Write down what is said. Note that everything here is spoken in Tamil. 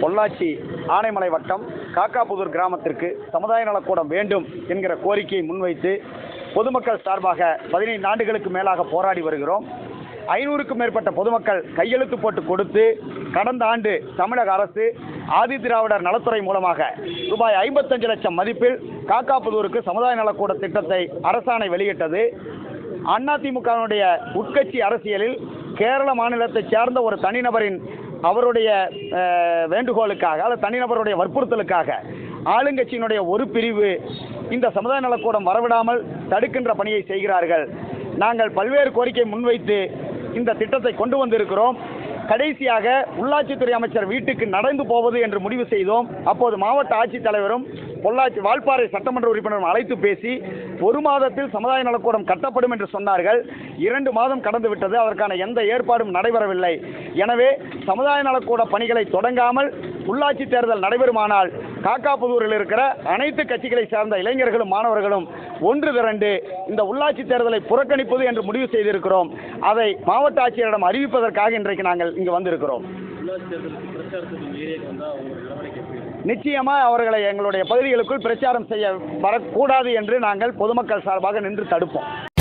பொள்ளாச்சி ஆனைமலை வட்டம் காக்காப்புதூர் கிராமத்திற்கு சமுதாய நலக்கூடம் வேண்டும் என்கிற கோரிக்கையை முன்வைத்து பொதுமக்கள் சார்பாக பதினைந்து ஆண்டுகளுக்கு மேலாக போராடி வருகிறோம் ஐநூறுக்கும் மேற்பட்ட பொதுமக்கள் கையெழுத்து போட்டு கொடுத்து கடந்த ஆண்டு தமிழக அரசு ஆதி திராவிடர் நலத்துறை மூலமாக ரூபாய் ஐம்பத்தஞ்சு லட்சம் மதிப்பில் காக்காப்புதூருக்கு சமுதாய நலக்கூட திட்டத்தை அரசாணை வெளியிட்டது அதிமுகவினுடைய உட்கட்சி அரசியலில் கேரள மாநிலத்தைச் சேர்ந்த ஒரு தனிநபரின் அவருடைய அஹ், வேண்டுகோளுக்காக அல்லது தனிநபருடைய வற்புறுத்தலுக்காக ஆளுங்கட்சியினுடைய ஒரு பிரிவு இந்த சமுதாய நலக்கூடம் வரவிடாமல் தடுக்கின்ற பணியை செய்கிறார்கள் நாங்கள் பல்வேறு கோரிக்கை முன்வைத்து இந்த திட்டத்தை கொண்டு வந்திருக்கிறோம் கடைசியாக உள்ளாட்சித்துறை அமைச்சர் வீட்டுக்கு நடந்து போவது என்று முடிவு செய்தோம் அப்போது மாவட்ட ஆட்சித்தலைவரும் பொள்ளாச்சி வால்பாறை சட்டமன்ற உறுப்பினரும் அழைத்து பேசி ஒரு மாதத்தில் சமுதாய நலக்கூடம் கட்டப்படும் என்று சொன்னார்கள் இரண்டு மாதம் கடந்து விட்டது அதற்கான எந்த ஏற்பாடும் நடைபெறவில்லை எனவே சமுதாய நலக்கூட பணிகளை தொடங்காமல் உள்ளாட்சி தேர்தல் நடைபெறுமானால் காக்காப்புதூரில் இருக்கிற அனைத்து கட்சிகளை சார்ந்த இளைஞர்களும் மாணவர்களும் ஒன்று திரண்டு இந்த உள்ளாட்சி தேர்தலை புறக்கணிப்பது என்று முடிவு செய்திருக்கிறோம் அதை மாவட்ட ஆட்சியரிடம் அறிவிப்பதற்காக இன்றைக்கு நாங்கள் இங்கு வந்திருக்கிறோம் உள்ளாட்சி தேர்தலுக்கு பிரச்சாரத்துக்கு நீங்கள் ஏரியாவுக்கு வந்தால் உங்களோட நடவடிக்கை எப்படி இருக்கும்? நிச்சயமாக அவர்களை எங்களுடைய பகுதிகளுக்குள் பிரச்சாரம் செய்ய வரக்கூடாது என்று நாங்கள் பொதுமக்கள் சார்பாக நின்று தடுப்போம்